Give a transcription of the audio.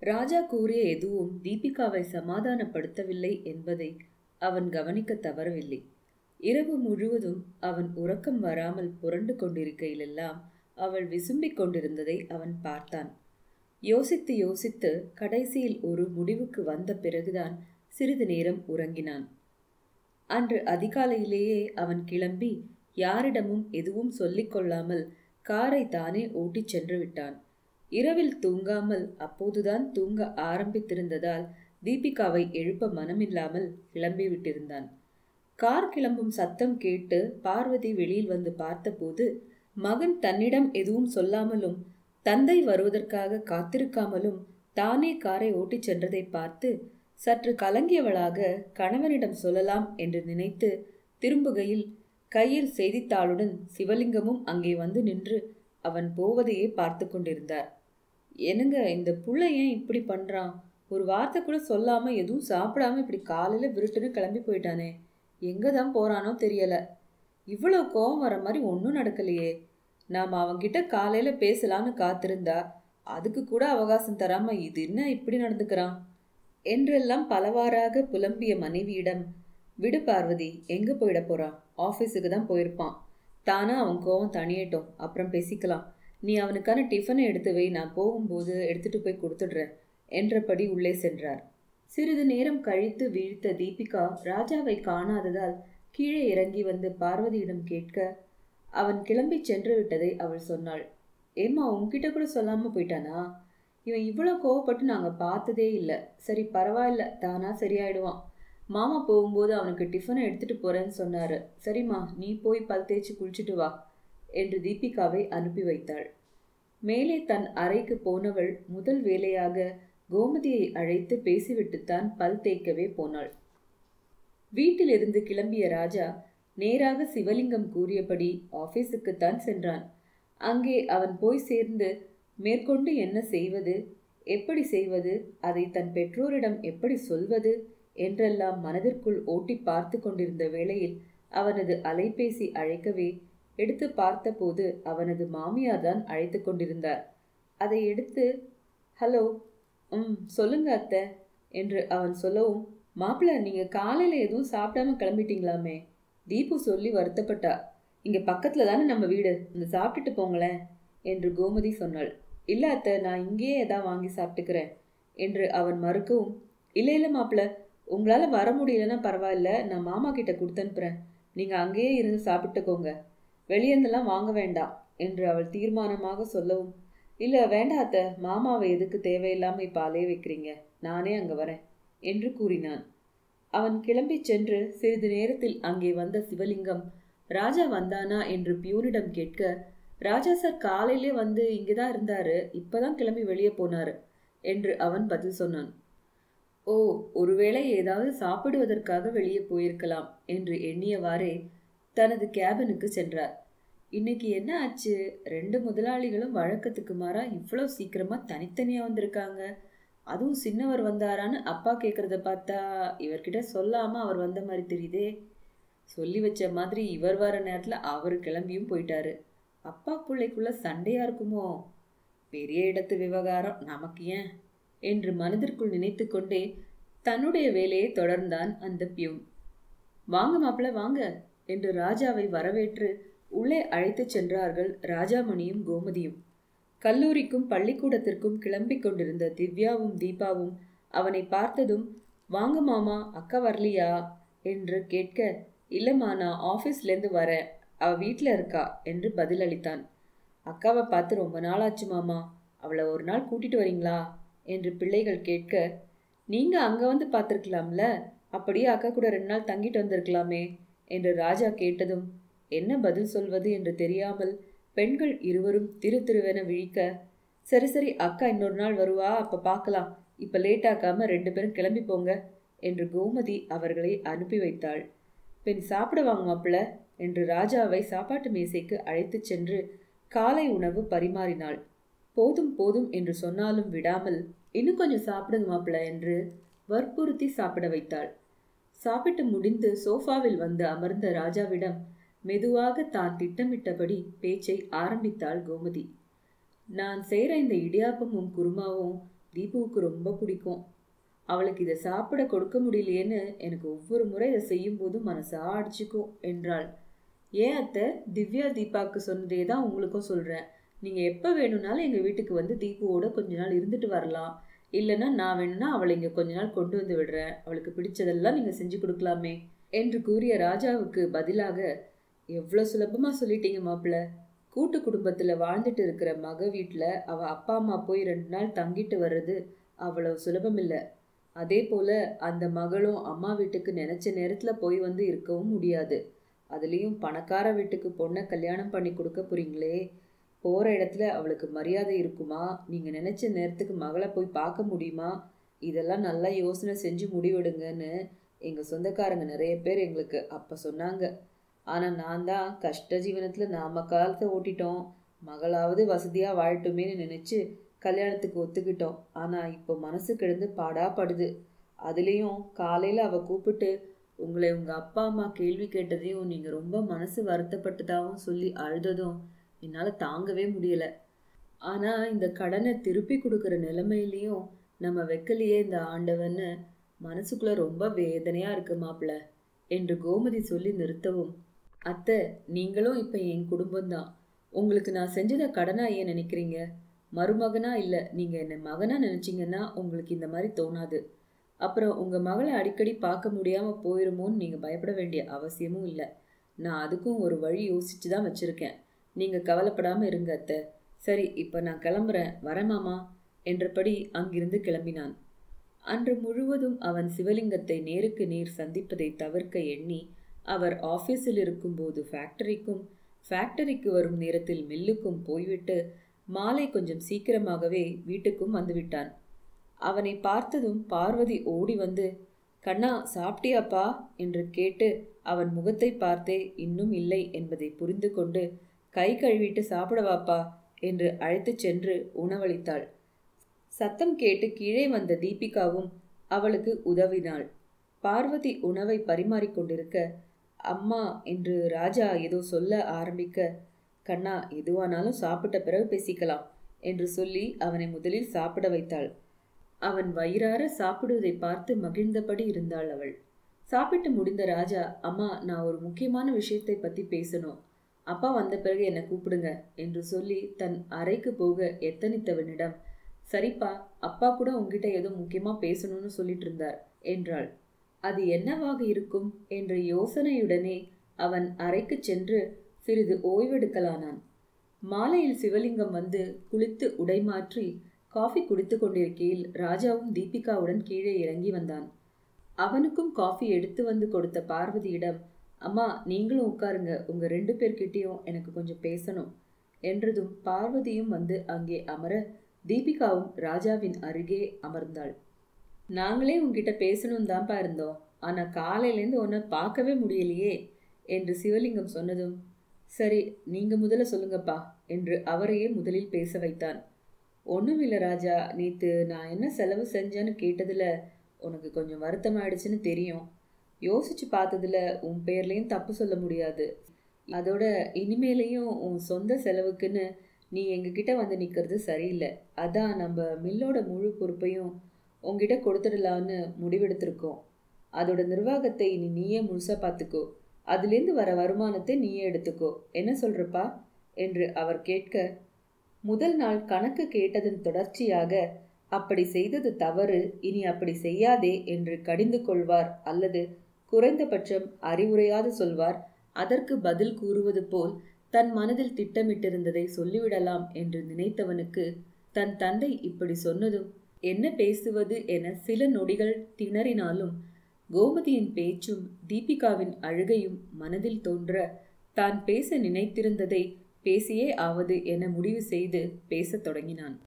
ராஜா கூறிய எதுவும் தீபிகாவை சமாதானப்படுத்தவில்லை என்பதை அவன் கவனிக்க தவறவில்லை இரவு முழுவதும் அவன் உறக்கம் வராமல் புரண்டு கொண்டிருக்கையிலெல்லாம் அவள் விசும்பிக் கொண்டிருந்ததை அவன் பார்த்தான் யோசித்து யோசித்து கடைசியில் ஒரு முடிவுக்கு வந்த பிறகுதான் சிறிது நேரம் உறங்கினான் அன்று அதிகாலையிலேயே அவன் கிளம்பி யாரிடமும் எதுவும் சொல்லிக் கொள்ளாமல் காரை தானே ஓட்டிச் சென்று விட்டான் இரவில் தூங்காமல் அப்போதுதான் தூங்க ஆரம்பித்திருந்ததால் தீபிகாவை எழுப்ப மனமில்லாமல் கிளம்பி விட்டிருந்தான் கார் கிளம்பும் சத்தம் கேட்டு பார்வதி வெளியில் வந்து பார்த்தபோது மகன் தன்னிடம் எதுவும் சொல்லாமலும் தந்தை வருவதற்காக காத்திருக்காமலும் தானே காரை ஓட்டிச் சென்றதை பார்த்து சற்று கலங்கியவளாக கணவனிடம் சொல்லலாம் என்று நினைத்து திரும்புகையில் கையில் செய்தித்தாளுடன் சிவலிங்கமும் அங்கே வந்து நின்று அவன் போவதையே பார்த்து கொண்டிருந்தார் என்னங்க இந்த புள்ள ஏன் இப்படி பண்றான் ஒரு வார்த்தை கூட சொல்லாம எதுவும் சாப்பிடாம இப்படி காலையில விருட்டுன்னு கிளம்பி போயிட்டானே எங்க தான் போறானோ தெரியல இவ்வளவு கோவம் வர மாதிரி ஒன்றும் நடக்கலையே நாம் அவன்கிட்ட காலையில பேசலான்னு காத்திருந்தா அதுக்கு கூட அவகாசம் தராம இது என்ன இப்படி நடந்துக்கிறான் என்றெல்லாம் பலவாறாக புலம்பிய மனைவியிடம் விடு பார்வதி எங்க போயிட போறான் ஆஃபீஸுக்கு தான் போயிருப்பான் தானா அவன் கோவம் தணியட்டும் அப்புறம் பேசிக்கலாம் நீ அவனுக்கான டிஃபனை எடுத்து வை நான் போகும்போது எடுத்துட்டு போய் கொடுத்துடுறேன் என்றபடி உள்ளே சென்றார் சிறிது நேரம் கழித்து வீழ்த்த தீபிகா ராஜாவை காணாததால் கீழே இறங்கி வந்து பார்வதியிடம் கேட்க அவன் கிளம்பி சென்று விட்டதை அவள் சொன்னாள் ஏம்மா உன்கிட்ட கூட சொல்லாம போயிட்டானா இவன் இவ்வளோ கோவப்பட்டு நாங்கள் பார்த்ததே இல்லை சரி பரவாயில்ல தானா சரியாயிடுவான் மாமா போகும்போது அவனுக்கு டிஃபனை எடுத்துட்டு போறேன்னு சொன்னாரு சரிம்மா நீ போய் பல் தேய்ச்சி குளிச்சுட்டு வா என்று தீபிகாவை அனுப்பி வைத்தாள் மேலே தன் அறைக்கு போனவள் முதல் வேலையாக கோமதியை அழைத்து பேசிவிட்டுத்தான் பல் தேய்க்கவே போனாள் வீட்டிலிருந்து கிளம்பிய ராஜா நேராக சிவலிங்கம் கூறியபடி ஆபீஸுக்குத்தான் சென்றான் அங்கே அவன் போய் சேர்ந்து மேற்கொண்டு என்ன செய்வது எப்படி செய்வது அதை தன் பெற்றோரிடம் எப்படி சொல்வது என்றெல்லாம் மனதிற்குள் ஓட்டி பார்த்து கொண்டிருந்த வேளையில் அவனது அலைபேசி அழைக்கவே எடுத்து பார்த்தபோது அவனது மாமியார் தான் அழைத்து கொண்டிருந்தார் அதை எடுத்து ஹலோ ம் சொல்லுங்க அத்தை என்று அவன் சொல்லவும் மாப்பிள்ள நீங்க காலையில எதுவும் சாப்பிடாம கிளம்பிட்டீங்களாமே தீபு சொல்லி வருத்தப்பட்டா இங்க பக்கத்துல தானே நம்ம வீடு இந்த சாப்பிட்டுட்டு போங்களேன் என்று கோமதி சொன்னாள் இல்ல அத்தை நான் இங்கேயே ஏதாவது வாங்கி சாப்பிட்டுக்கிறேன் என்று அவன் மறுக்கவும் இல்லை இல்லை மாப்பிள்ள உங்களால வர முடியலன்னா பரவாயில்ல நான் மாமா கிட்ட கொடுத்தனுப்புறேன் நீங்க அங்கேயே இருந்து சாப்பிட்டுக்கோங்க வெளியேந்தெல்லாம் வாங்க வேண்டாம் என்று அவள் தீர்மானமாக சொல்லவும் இல்ல வேண்டாம் அத்தை மாமாவை எதுக்கு தேவையில்லாம இப்ப அலைய வைக்கிறீங்க நானே அங்க வரேன் என்று கூறினான் அவன் கிளம்பி சென்று சிறிது நேரத்தில் அங்கே வந்த சிவலிங்கம் ராஜா வந்தானா என்று பியூனிடம் கேட்க ராஜா சார் காலையிலே வந்து இங்கதான் இருந்தாரு இப்பதான் கிளம்பி வெளியே போனாரு என்று அவன் பதில் சொன்னான் ஓ ஒருவேளை ஏதாவது சாப்பிடுவதற்காக வெளியே போயிருக்கலாம் என்று எண்ணியவாறே தனது கேபினுக்கு சென்றார் இன்னைக்கு என்ன ஆச்சு ரெண்டு முதலாளிகளும் வழக்கத்துக்கு மாறா இவ்வளோ சீக்கிரமா தனித்தனியா வந்திருக்காங்க அதுவும் சின்னவர் வந்தாரான்னு அப்பா கேட்கறத பார்த்தா இவர்கிட்ட சொல்லாம அவர் வந்த மாதிரி தெரியுதே சொல்லி வச்ச மாதிரி இவர் வர நேரத்துல அவர் கிளம்பியும் போயிட்டாரு அப்பா பிள்ளைக்குள்ள சண்டையா இருக்குமோ பெரிய இடத்து விவகாரம் நமக்கு ஏன் என்று மனதிற்குள் நினைத்து கொண்டே தன்னுடைய வேலையை தொடர்ந்தான் அந்த பியூன் வாங்க மாப்பிள்ள வாங்க என்று ராஜாவை வரவேற்று உள்ளே அழைத்துச் சென்றார்கள் ராஜாமணியும் கோமதியும் கல்லூரிக்கும் பள்ளிக்கூடத்திற்கும் கிளம்பிக் கொண்டிருந்த திவ்யாவும் தீபாவும் அவனை பார்த்ததும் வாங்க மாமா அக்கா வரலையா என்று கேட்க இல்லம்மா நான் ஆஃபீஸ்லேருந்து வரேன் அவ வீட்டில் இருக்கா என்று பதிலளித்தான் அக்காவை பார்த்து ரொம்ப நாள் ஆச்சு மாமா அவளை ஒரு நாள் கூட்டிட்டு வரீங்களா என்று பிள்ளைகள் கேட்க நீங்க அங்க வந்து பார்த்துருக்கலாம்ல அப்படியே அக்கா கூட ரெண்டு நாள் தங்கிட்டு வந்திருக்கலாமே என்று ராஜா கேட்டதும் என்ன பதில் சொல்வது என்று தெரியாமல் பெண்கள் இருவரும் திரு திருவென விழிக்க சரி சரி அக்கா இன்னொரு நாள் வருவா அப்ப பார்க்கலாம் இப்ப லேட் ஆக்காம ரெண்டு பேரும் கிளம்பி போங்க என்று கோமதி அவர்களை அனுப்பி வைத்தாள் பின் சாப்பிட வாங்க மாப்பிள்ள என்று ராஜாவை சாப்பாட்டு மேசைக்கு அழைத்துச் சென்று காலை உணவு பரிமாறினாள் போதும் போதும் என்று சொன்னாலும் விடாமல் இன்னும் கொஞ்சம் சாப்பிடுங்க மாப்பிள்ள என்று வற்புறுத்தி சாப்பிட வைத்தாள் சாப்பிட்டு முடிந்து சோஃபாவில் வந்து அமர்ந்த ராஜாவிடம் மெதுவாக தான் திட்டமிட்டபடி பேச்சை ஆரம்பித்தாள் கோமதி நான் செய்கிற இந்த இடியாப்பமும் குருமாவும் தீபுவுக்கு ரொம்ப பிடிக்கும் அவளுக்கு இதை சாப்பிட கொடுக்க முடியலையேன்னு எனக்கு ஒவ்வொரு முறை இதை செய்யும் போதும் மனசா அடிச்சுக்கும் என்றாள் ஏன் அத்தை திவ்யா தீபாவுக்கு சொன்னதே தான் உங்களுக்கும் சொல்கிறேன் நீங்கள் எப்போ வேணும்னாலும் எங்கள் வீட்டுக்கு வந்து தீபுவோட கொஞ்ச நாள் இருந்துட்டு வரலாம் இல்லைன்னா நான் வேணும்னா அவளை இங்கே கொஞ்ச நாள் கொண்டு வந்து விடுறேன் அவளுக்கு பிடிச்சதெல்லாம் நீங்கள் செஞ்சு கொடுக்கலாமே என்று கூறிய ராஜாவுக்கு பதிலாக எவ்வளோ சுலபமாக சொல்லிட்டீங்க மாப்பிள்ள கூட்டு குடும்பத்தில் வாழ்ந்துட்டு இருக்கிற மக வீட்டில் அவள் அப்பா அம்மா போய் ரெண்டு நாள் தங்கிட்டு வர்றது அவ்வளவு சுலபம் இல்லை அதே போல் அந்த மகளும் அம்மா வீட்டுக்கு நினச்ச நேரத்தில் போய் வந்து இருக்கவும் முடியாது அதுலேயும் பணக்கார வீட்டுக்கு பொண்ணை கல்யாணம் பண்ணி கொடுக்க போறீங்களே போகிற இடத்துல அவளுக்கு மரியாதை இருக்குமா நீங்கள் நினச்ச நேரத்துக்கு மகளை போய் பார்க்க முடியுமா இதெல்லாம் நல்லா யோசனை செஞ்சு முடிவெடுங்கன்னு எங்கள் சொந்தக்காரங்க நிறைய பேர் எங்களுக்கு அப்போ சொன்னாங்க ஆனால் நான் தான் கஷ்ட ஜீவனத்தில் நாம காலத்தை ஓட்டிட்டோம் மகளாவது வசதியாக வாழட்டுமேன்னு நினச்சி கல்யாணத்துக்கு ஒத்துக்கிட்டோம் ஆனால் இப்போ மனசு கிடந்து பாடாப்படுது அதுலேயும் காலையில் அவள் கூப்பிட்டு உங்களை உங்கள் அப்பா அம்மா கேள்வி கேட்டதையும் நீங்கள் ரொம்ப மனசு வருத்தப்பட்டதாகவும் சொல்லி அழுததும் என்னால் தாங்கவே முடியலை ஆனால் இந்த கடனை திருப்பி கொடுக்குற நிலைமையிலையும் நம்ம வைக்கலையே இந்த ஆண்டவன்னு மனசுக்குள்ளே ரொம்ப வேதனையாக இருக்கு மாப்பிள்ள என்று கோமதி சொல்லி நிறுத்தவும் அத்தை நீங்களும் இப்போ என் குடும்பம்தான் உங்களுக்கு நான் செஞ்சதை கடனா ஏன் நினைக்கிறீங்க மருமகனா இல்லை நீங்கள் என்னை மகனா நினச்சிங்கன்னா உங்களுக்கு இந்த மாதிரி தோணாது அப்புறம் உங்கள் மகளை அடிக்கடி பார்க்க முடியாமல் போயிருமோன்னு நீங்கள் பயப்பட வேண்டிய அவசியமும் இல்லை நான் அதுக்கும் ஒரு வழி யோசிச்சு தான் வச்சுருக்கேன் நீங்கள் கவலைப்படாமல் இருங்க அத்தை சரி இப்போ நான் கிளம்புறேன் வரேன் மாமா என்றபடி அங்கிருந்து கிளம்பினான் அன்று முழுவதும் அவன் சிவலிங்கத்தை நேருக்கு நேர் சந்திப்பதை தவிர்க்க எண்ணி அவர் ஆஃபீஸில் இருக்கும்போது ஃபேக்டரிக்கும் ஃபேக்டரிக்கு வரும் நேரத்தில் மில்லுக்கும் போய்விட்டு மாலை கொஞ்சம் சீக்கிரமாகவே வீட்டுக்கும் வந்துவிட்டான் அவனை பார்த்ததும் பார்வதி ஓடி வந்து கண்ணா சாப்பிட்டியாப்பா என்று கேட்டு அவன் முகத்தை பார்த்தே இன்னும் இல்லை என்பதை புரிந்து கொண்டு கை கழுவிட்டு சாப்பிடவாப்பா என்று அழைத்துச் சென்று உணவளித்தாள் சத்தம் கேட்டு கீழே வந்த தீபிகாவும் அவளுக்கு உதவினாள் பார்வதி உணவை பரிமாறிக்கொண்டிருக்க அம்மா என்று ராஜா ஏதோ சொல்ல ஆரம்பிக்க கண்ணா எதுவானாலும் சாப்பிட்ட பிறகு பேசிக்கலாம் என்று சொல்லி அவனை முதலில் சாப்பிட வைத்தாள் அவன் வயிறார சாப்பிடுவதை பார்த்து மகிழ்ந்தபடி இருந்தாள் அவள் சாப்பிட்டு முடிந்த ராஜா அம்மா நான் ஒரு முக்கியமான விஷயத்தை பற்றி பேசணும் அப்பா வந்த பிறகு என்னை கூப்பிடுங்க என்று சொல்லி தன் அறைக்கு போக எத்தனித்தவனிடம் சரிப்பா அப்பா கூட உங்ககிட்ட ஏதோ முக்கியமாக பேசணும்னு சொல்லிட்டு இருந்தார் என்றாள் அது என்னவாக இருக்கும் என்ற யோசனையுடனே அவன் அறைக்கு சென்று சிறிது ஓய்வெடுக்கலானான் மாலையில் சிவலிங்கம் வந்து குளித்து உடைமாற்றி காஃபி குடித்து கொண்டிருக்கையில் ராஜாவும் தீபிகாவுடன் கீழே இறங்கி வந்தான் அவனுக்கும் காஃபி எடுத்து வந்து கொடுத்த பார்வதியிடம் அம்மா நீங்களும் உட்காருங்க உங்க ரெண்டு பேர்கிட்டயும் எனக்கு கொஞ்சம் பேசணும் என்றதும் பார்வதியும் வந்து அங்கே அமர தீபிகாவும் ராஜாவின் அருகே அமர்ந்தாள் நாங்களே உங்ககிட்ட பேசணும் தான்ப்பா இருந்தோம் ஆனா காலையிலேருந்து உன்னை பார்க்கவே முடியலையே என்று சிவலிங்கம் சொன்னதும் சரி நீங்க முதல்ல சொல்லுங்கப்பா என்று அவரையே முதலில் பேச வைத்தான் ஒன்றும் ராஜா நேற்று நான் என்ன செலவு செஞ்சேன்னு கேட்டதில் உனக்கு கொஞ்சம் வருத்தமாயிடுச்சுன்னு தெரியும் யோசிச்சு பார்த்ததுல உன் பேர்லேயும் தப்பு சொல்ல முடியாது அதோட இனிமேலையும் உன் சொந்த செலவுக்குன்னு நீ எங்ககிட்ட வந்து நிற்கிறது சரியில்லை அதான் நம்ம மில்லோட முழு பொறுப்பையும் உங்ககிட்ட கொடுத்துடலான்னு முடிவெடுத்திருக்கோம் அதோட நிர்வாகத்தை இனி நீயே முழுசாக பார்த்துக்கோ அதுலேருந்து வர வருமானத்தை நீயே எடுத்துக்கோ என்ன சொல்றப்பா என்று அவர் கேட்க முதல் நாள் கணக்கு கேட்டதன் தொடர்ச்சியாக அப்படி செய்தது தவறு இனி அப்படி செய்யாதே என்று கடிந்து கொள்வார் அல்லது குறைந்தபட்சம் அறிவுரையாது சொல்வார் அதற்கு பதில் கூறுவது போல் தன் மனதில் திட்டமிட்டிருந்ததை சொல்லிவிடலாம் என்று நினைத்தவனுக்கு தன் தந்தை இப்படி சொன்னதும் என்ன பேசுவது என சில நொடிகள் திணறினாலும் கோமதியின் பேச்சும் தீபிகாவின் அழுகையும் மனதில் தோன்ற தான் பேச நினைத்திருந்ததை பேசியே ஆவது என முடிவு செய்து பேசத் தொடங்கினான்